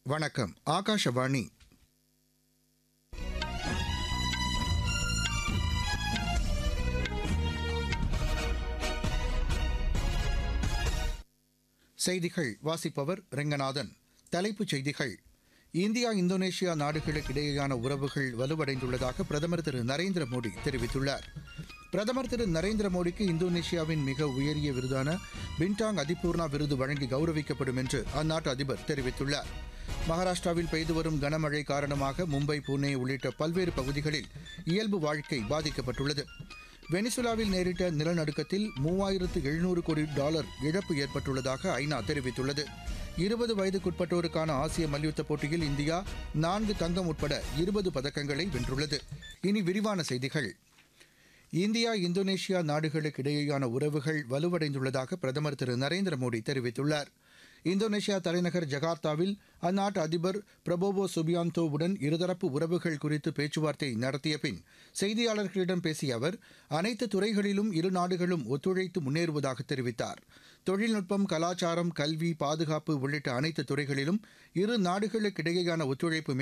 வணக்கம் ஆகாஷவாணி செய்திகள் வாசிப்பவர் ரெங்கநாதன் தலைப்புச் செய்திகள் இந்தியா இந்தோனேஷியா நாடுகளுக்கு இடையேயான உறவுகள் வலுவடைந்துள்ளதாக பிரதமர் திரு நரேந்திர மோடி தெரிவித்துள்ளார் பிரதமர் திரு நரேந்திர மோடிக்கு இந்தோனேஷியாவின் மிக உயரிய விருதான பின்டாங் அதிபூர்ணா விருது வழங்கி கௌரவிக்கப்படும் என்று அந்நாட்டு அதிபர் தெரிவித்துள்ளார் மகாராஷ்டிராவில் பெய்து வரும் கனமழை காரணமாக மும்பை புனே உள்ளிட்ட பல்வேறு பகுதிகளில் இயல்பு வாழ்க்கை பாதிக்கப்பட்டுள்ளது வெனிசுலாவில் நேரிட்ட நிலநடுக்கத்தில் மூவாயிரத்து எழுநூறு கோடி டாலர் இழப்பு ஏற்பட்டுள்ளதாக ஐநா தெரிவித்துள்ளது இருபது வயதுக்குட்பட்டோருக்கான ஆசிய மல்யுத்த போட்டியில் இந்தியா நான்கு தங்கம் உட்பட இருபது பதக்கங்களை வென்றுள்ளது இனி விரிவான செய்திகள் இந்தியா இந்தோனேஷியா நாடுகளுக்கு இடையேயான உறவுகள் வலுவடைந்துள்ளதாக பிரதமர் திரு நரேந்திர மோடி தெரிவித்துள்ளார் இந்தோனேஷியா தலைநகர் ஜகார்த்தாவில் அந்நாட்டு அதிபர் பிரபோவோ சுபியாந்தோவுடன் இருதரப்பு உறவுகள் குறித்து பேச்சுவார்த்தை நடத்திய பின் செய்தியாளர்களிடம் பேசிய அவர் அனைத்து துறைகளிலும் இரு நாடுகளும் ஒத்துழைத்து முன்னேறுவதாக தெரிவித்தார் தொழில்நுட்பம் கலாச்சாரம் கல்வி பாதுகாப்பு உள்ளிட்ட அனைத்து துறைகளிலும் இரு நாடுகளுக்கிடையேயான ஒத்துழைப்பு